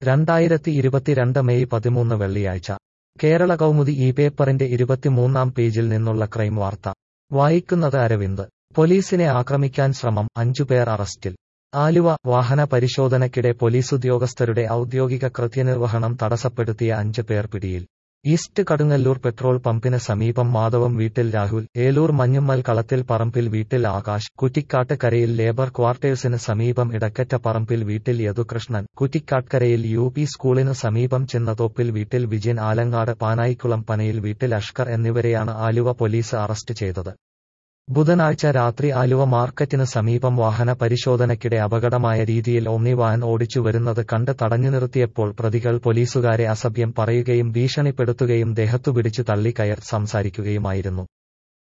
രണ്ടായിരത്തി ഇരുപത്തിരണ്ട് മെയ് പതിമൂന്ന് വെള്ളിയാഴ്ച കേരള കൗമുദി ഈ പേപ്പറിന്റെ ഇരുപത്തിമൂന്നാം പേജിൽ നിന്നുള്ള ക്രൈം വാർത്ത വായിക്കുന്നത് അരവിന്ദ് പോലീസിനെ ആക്രമിക്കാൻ ശ്രമം അഞ്ചുപേർ അറസ്റ്റിൽ ആലുവ വാഹന പരിശോധനയ്ക്കിടെ പോലീസുദ്യോഗസ്ഥരുടെ ഔദ്യോഗിക കൃത്യനിർവഹണം തടസ്സപ്പെടുത്തിയ അഞ്ച് പേർ പിടിയിൽ ഈസ്റ്റ് കടുങ്ങല്ലൂർ പെട്രോൾ പമ്പിന് സമീപം മാധവം വീട്ടിൽ രാഹുൽ ഏലൂർ മഞ്ഞുമ്മൽ കളത്തിൽ പറമ്പിൽ വീട്ടിൽ ആകാശ് കുറ്റിക്കാട്ട് കരയിൽ ലേബർ ക്വാർട്ടേഴ്സിന് സമീപം ഇടക്കറ്റ പറമ്പിൽ വീട്ടിൽ യദുകൃഷ്ണൻ കുറ്റിക്കാട്ട്കരയിൽ യു പി സ്കൂളിന് സമീപം ചിന്നതോപ്പിൽ വീട്ടിൽ വിജയൻ ആലങ്ങാട് പാനായിക്കുളം പനയിൽ വീട്ടിൽ അഷ്കർ എന്നിവരെയാണ് ആലുവ പോലീസ് അറസ്റ്റ് ചെയ്തത് ബുധനാഴ്ച രാത്രി ആലുവ മാർക്കറ്റിന് സമീപം വാഹന പരിശോധനയ്ക്കിടെ അപകടമായ രീതിയിൽ ഓമ്നി വാൻ ഓടിച്ചു വരുന്നത് കണ്ട് തടഞ്ഞു നിർത്തിയപ്പോൾ പ്രതികൾ പോലീസുകാരെ അസഭ്യം പറയുകയും ഭീഷണിപ്പെടുത്തുകയും ദേഹത്തു പിടിച്ചു തള്ളി കയർ സംസാരിക്കുകയുമായിരുന്നു